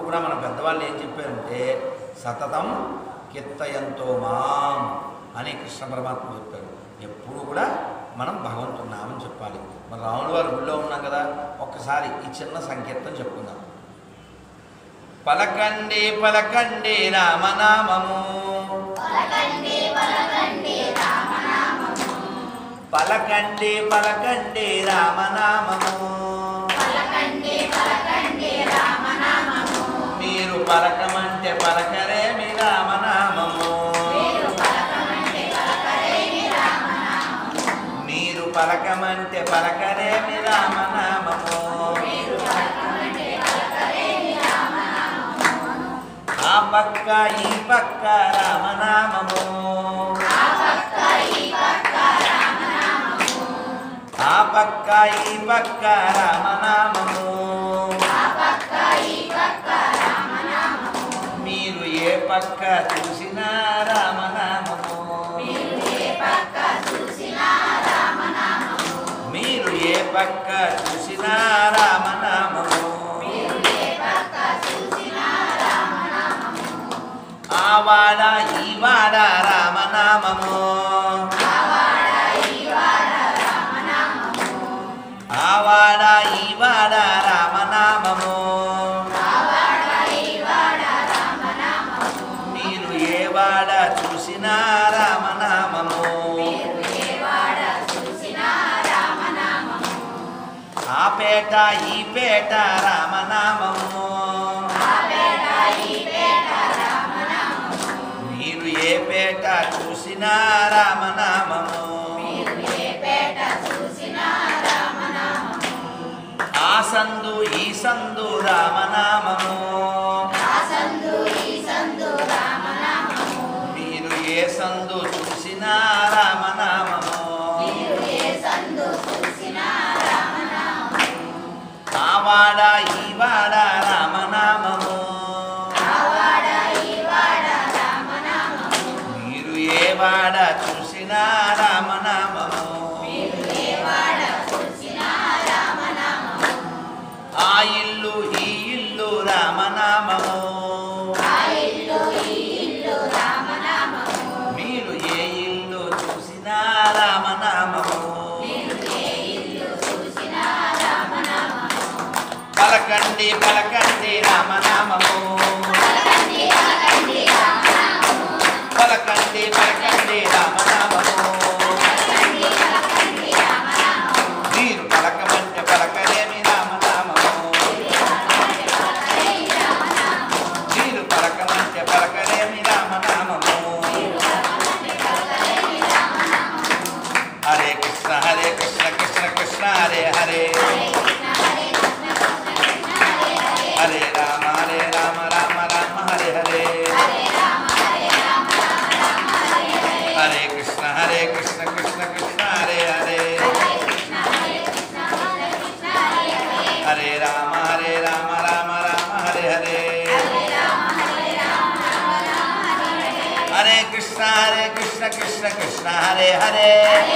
కూడా మన పెద్దవాళ్ళు ఏం చెప్పారంటే సతతం కిత్తయంతో మాం అని కృష్ణ పరమాత్మ చెప్పారు ఎప్పుడు కూడా మనం భగవంతుని నామం చెప్పాలి మన రాముల వారి గుళ్ళో ఉన్నాం కదా ఒక్కసారి ఈ చిన్న సంకీర్తన చెప్పుకుందాం పలకండి పలకండి రామనామము పలకండి పలకండి రామనామము మీరు పలకమంటే పలకరే మీ రామనామము మీరు పలకమంటే పలకరే మీ రామనామము ఆ పక్క ఈ పక్క రామనామము ఆ పక్క ఈ పక్క రామనామము మీరు ఏ పక్క చూసినా రామనామము మీరు ఏ పక్క చూసినా రామనామము ఆ వాడ ఈ వాడ రామనామము ఆ వాడ ఈ వాడ రామనామము మీరు ఏ వాడ చూసినా రామనామము ఆ పేట ఈ పేట రామనామము మీరు ఏ పేట చూసినా రామనామము ఆ సందు ఈ సందు రామనామము మీరు ఏ సందు చూసినా రామనామము ఆ వాడ ఈ వాడ రామనామము మీరు ఏ వాడ చూసినా రామనామము ఆ ఇల్లు ఈ ఇల్లు రామనామము మీరు ఏ ఇల్లు చూసినా రామనామము పలకండి పలకండి రామనామము పలకండి పలకండి రామనామము మీరు పలకమంటే పలకలేమి రామనామము మీరు పలకమంటే పలకలేమి రామనామము హరే కృష్ణ హరే కృష్ణ కృష్ణ కృష్ణ హరే హరే హరే రామ హరే రామ రామ రామ హరే హరే హరే కృష్ణ హరే కృష్ణ కృష్ణ కృష్ణ హరే హరే హరే రామ హరే రామ రామ రామ హరే హరే హరే కృష్ణ హరే కృష్ణ కృష్ణ కృష్ణ హరే హరే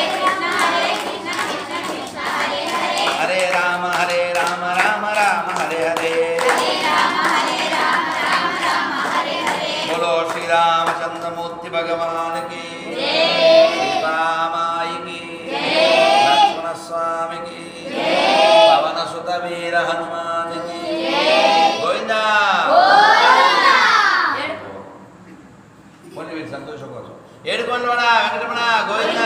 హరే రామ హరే రామ రామ రామ హరే హరే బోలో శ్రీరామచంద్రమూర్తి భగవానికి శ్రీరామాయికి లక్ష్మణ స్వామికి పవన సుత వీర హనుమానికి గోవిందా కొన్ని వీటి సంతోషం కోసం ఏడుకొండవాడ వెంకటరమణ గోవిందా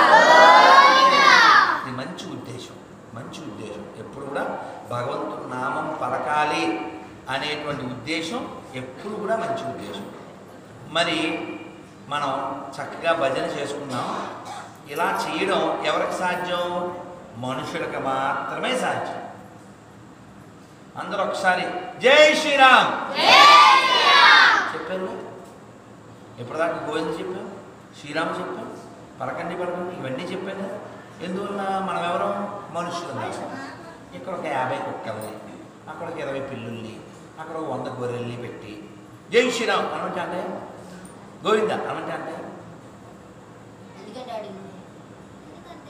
ఇది మంచి ఉద్దేశం మంచి ఉద్దేశం ఎప్పుడు కూడా భగవంతుని నామం పలకాలి అనేటువంటి ఉద్దేశం ఎప్పుడు కూడా మంచి ఉద్దేశం మరి మనం చక్కగా భజన చేసుకున్నాం ఇలా చేయడం ఎవరికి సాధ్యం మనుషులకు మాత్రమే సాధ్యం అందరూ ఒకసారి జై శ్రీరామ్ చెప్పారు ఎప్పటిదాకా గోవింద చెప్పాం శ్రీరామ్ చెప్పాం పలకండి పలకండి ఇవన్నీ చెప్పాను కదా ఎందువల్ల మనం ఎవరం మనుషులు ఇక్కడ ఒక యాభై కుక్కల్ని అక్కడ ఒక ఇరవై పిల్లుల్ని అక్కడ ఒక వంద గొర్రెల్ని పెట్టి జై శ్రీరామ్ అనమంటే అంటే గోవింద అనమంటే అంటే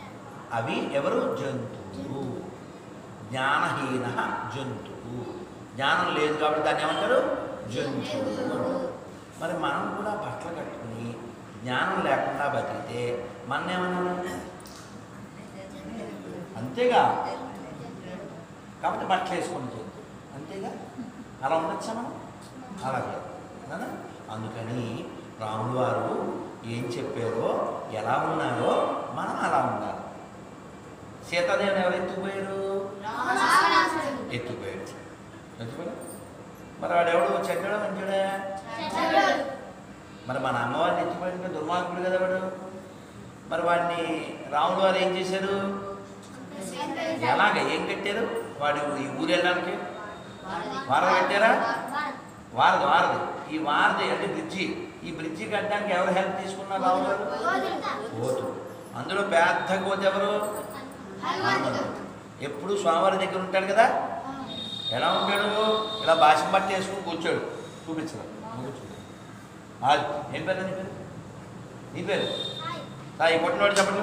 అవి ఎవరు జంతువు జ్ఞానహీన జంతువు జ్ఞానం లేదు కాబట్టి దాన్ని ఏమంటారు జంతువు అంటారు. మరి మనం కూడా బట్టలు కట్టుకుని జ్ఞానం లేకుండా బతికితే మన ఏమన్నా అంతేగా కాబట్టి బట్టలు వేసుకొని జంతువు అంతేగా అలా ఉండొచ్చా మనం అలాగే కదా అందుకని రాముడు వారు ఏం చెప్పారో ఎలా ఉన్నారో మనం అలా ఉండాలి సీతాదేవిని ఎవరు ఎత్తుకుపోయారు ఎత్తుకుపోయాడు ఎత్తుకుపోయాడు మరి వాడు ఎవడు చెడ్డడా మంచిడా మరి మన అమ్మవారిని ఎత్తుకుపోయాడు దుర్మార్గుడు కదా వాడు మరి వాడిని రాముడు వారు ఏం చేశారు ఎలాగ ఏం కట్టారు వాడు ఈ ఊరు వెళ్ళడానికి వారధి కట్టారా వారధి వారధి ఈ వారధి అంటే బ్రిడ్జి ఈ బ్రిడ్జి కట్టడానికి ఎవరు హెల్ప్ తీసుకున్నారు రాముడు గారు కోతు అందులో పెద్ద కోత ఎవరు హనుమంతుడు. ఎప్పుడు స్వామివారి దగ్గర ఉంటాడు కదా ఎలా ఉంటాడు ఇలా భాషం బట్టి వేసుకుని కూర్చోడు చూపించడం కూర్చోడు అది ఏం పేరు నీ పేరు నీ పేరు రా, ఈ కొట్టినవాడు చెప్పండి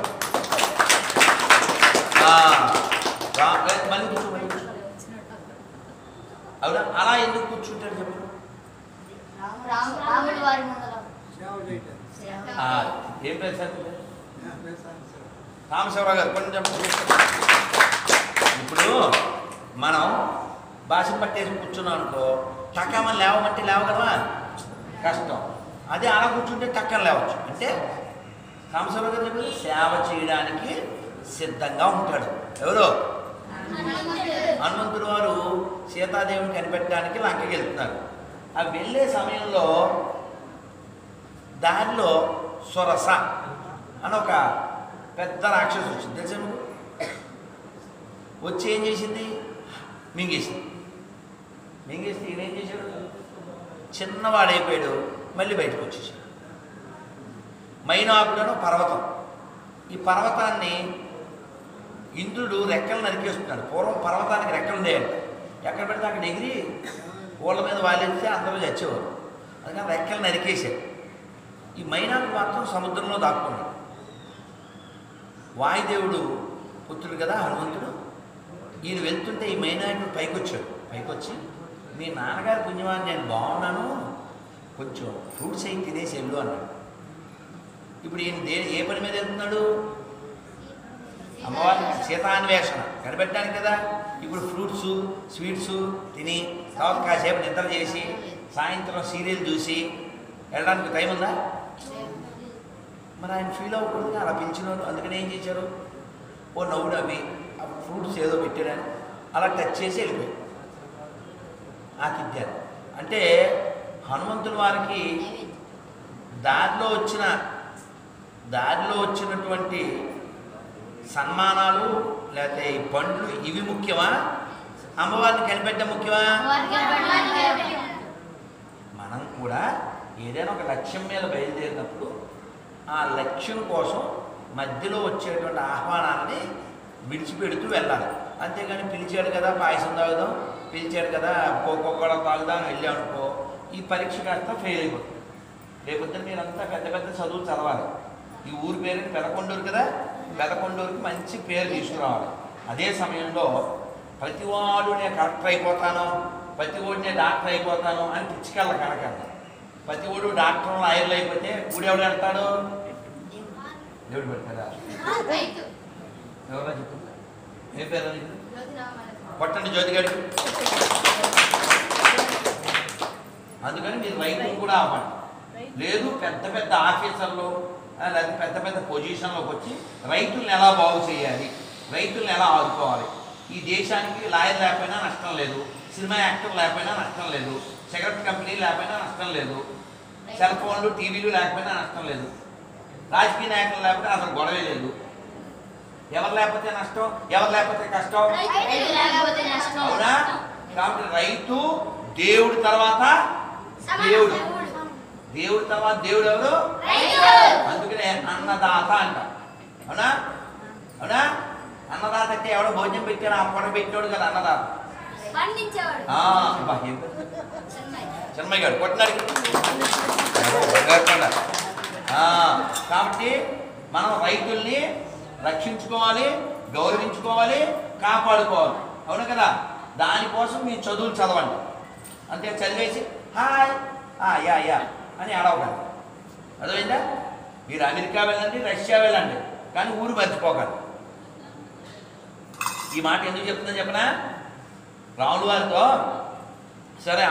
ఆ, రా, ఏ, మళ్ళీ కూర్చో మళ్ళీ కూర్చో అవునా అలా ఎందుకు కూర్చుంటాడు చెప్పండి రాముడి వారి ముందర ఆ, ఏం పేరు సార్ మీ పేరు? రామశివరావు గారు కొంచెం ఇప్పుడు మనం భాషను పట్టేసి కూర్చున్నాం అనుకో టక్కమని లేవమంటే లేవగలవా కష్టం అదే అలా కూర్చుంటే టక్కన లేవచ్చు అంటే రామశివరావు గారు చెప్పారు సేవ చేయడానికి సిద్ధంగా ఉంటాడు ఎవరు హనుమంతుడు వారు సీతాదేవిని కనిపెట్టడానికి లంకకి వెళ్తున్నారు ఆ వెళ్ళే సమయంలో దారిలో సొరస అని ఒక పెద్ద రాక్షసు వచ్చింది తెలుసా మీకు వచ్చి ఏం చేసింది మింగేసింది మింగేసి ఈయన ఏం చేశాడు చిన్నవాడైపోయాడు మళ్ళీ బయటకు వచ్చేసాడు మైనాకుడను పర్వతం ఈ పర్వతాన్ని ఇంద్రుడు రెక్కలు నరికేస్తున్నాడు పూర్వం పర్వతానికి రెక్కలు ఉండేయంట ఎక్కడ పెడితే అక్కడ ఎగిరి ఊళ్ళ మీద వాలేస్తే అందరూ చచ్చేవారు అందుకని రెక్కలు నరికేశాడు ఈ మైనాకు మాత్రం సముద్రంలో దాక్కున్నాడు వాయుదేవుడు పుత్రుడు కదా హనుమంతుడు ఈయన వెళ్తుంటే ఈ మైనాకుడు పైకి వచ్చాడు పైకి వచ్చి మీ నాన్నగారి పుణ్యమాన్ని నేను బాగున్నాను కొంచెం ఫ్రూట్స్ అయి తినేసి వెళ్ళు అన్నాడు ఇప్పుడు ఈయన దే ఏ పని మీద వెళ్తున్నాడు అమ్మవారి సీతాన్వేషణ కనిపెట్టడానికి కదా ఇప్పుడు ఫ్రూట్స్ స్వీట్స్ తిని తర్వాత కాసేపు నిద్ర చేసి సాయంత్రం సీరియల్ చూసి వెళ్ళడానికి టైం ఉందా మరి ఆయన ఫీల్ అవ్వకూడదు అలా పిలిచినాడు అందుకని ఏం చేశారు ఓ నవ్వు నవ్వి ఆ ఫ్రూట్స్ ఏదో పెట్టారని అలా టచ్ చేసి వెళ్ళిపోయాడు ఆతిథ్యాలు అంటే హనుమంతుల వారికి దారిలో వచ్చిన దారిలో వచ్చినటువంటి సన్మానాలు లేకపోతే ఈ పండ్లు ఇవి ముఖ్యమా అమ్మవారిని కనిపెట్టడం ముఖ్యమా మనం కూడా ఏదైనా ఒక లక్ష్యం మీద బయలుదేరినప్పుడు ఆ లక్ష్యం కోసం మధ్యలో వచ్చేటువంటి ఆహ్వానాన్ని విడిచిపెడుతూ వెళ్ళాలి అంతేగాని పిలిచాడు కదా పాయసం తాగుదాం పిలిచాడు కదా కోకోకోడ తాగుదాం అని వెళ్ళామనుకో ఈ పరీక్ష కాస్త ఫెయిల్ అయిపోతుంది రేపొద్దున మీరంతా పెద్ద పెద్ద చదువులు చదవాలి ఈ ఊరి పేరు పెదకొండూరు కదా పెదకొండూరుకి మంచి పేరు తీసుకురావాలి అదే సమయంలో ప్రతివాడు నేను కలెక్టర్ అయిపోతాను ప్రతి ఓడి నేను డాక్టర్ అయిపోతాను అని పిచ్చికల్ల కనకండి ప్రతి ఓడు డాక్టర్ లాయర్లు అయిపోతే ఊడెవడు పెడతాడు దేవుడు పెడతాడా ఎవరో చెప్పు ఏ పేరు నీది? కొట్టండి జ్యోతిగాడికి అందుకని మీరు రైతులు కూడా అవ్వండి లేదు పెద్ద పెద్ద ఆఫీసర్లు ఆ, లేదా పెద్ద పెద్ద పొజిషన్లోకి వచ్చి రైతుల్ని ఎలా బాగు చేయాలి రైతుల్ని ఎలా ఆదుకోవాలి ఈ దేశానికి లాయర్ లేకపోయినా నష్టం లేదు సినిమా యాక్టర్ లేకపోయినా నష్టం లేదు సిగరెట్ కంపెనీ లేకపోయినా నష్టం లేదు సెల్ ఫోన్లు టీవీలు లేకపోయినా నష్టం లేదు రాజకీయ నాయకులు లేకపోతే అసలు గొడవే లేదు ఎవరు లేకపోతే నష్టం ఎవరు లేకపోతే కష్టం అవునా కాబట్టి రైతు దేవుడి తర్వాత దేవుడు దేవుడి తర్వాత దేవుడు ఎవరు అందుకనే అన్నదాత అంట అవునా అవునా అన్నదాత అంటే ఎవడో భోజనం పెట్టాడు ఆ పొడ పెట్టాడు కదా అన్నదాత పండించేవాడు ఆ, అబ్బా, ఏం పేరు? చిన్మయ్య గారు కొట్టినాడు బంగారు కొండ. ఆ, కాబట్టి మనం రైతుల్ని రక్షించుకోవాలి గౌరవించుకోవాలి కాపాడుకోవాలి అవును కదా దానికోసం మీ చదువులు చదవండి అంతే చదివేసి హాయ్ ఆ, యా యా అని అడవకండి అర్థమైందా మీరు అమెరికా వెళ్ళండి రష్యా వెళ్ళండి కానీ ఊరు మర్చిపోకండి ఈ మాట ఎందుకు చెప్తుందని చెప్పనా రాములు వారితో సరే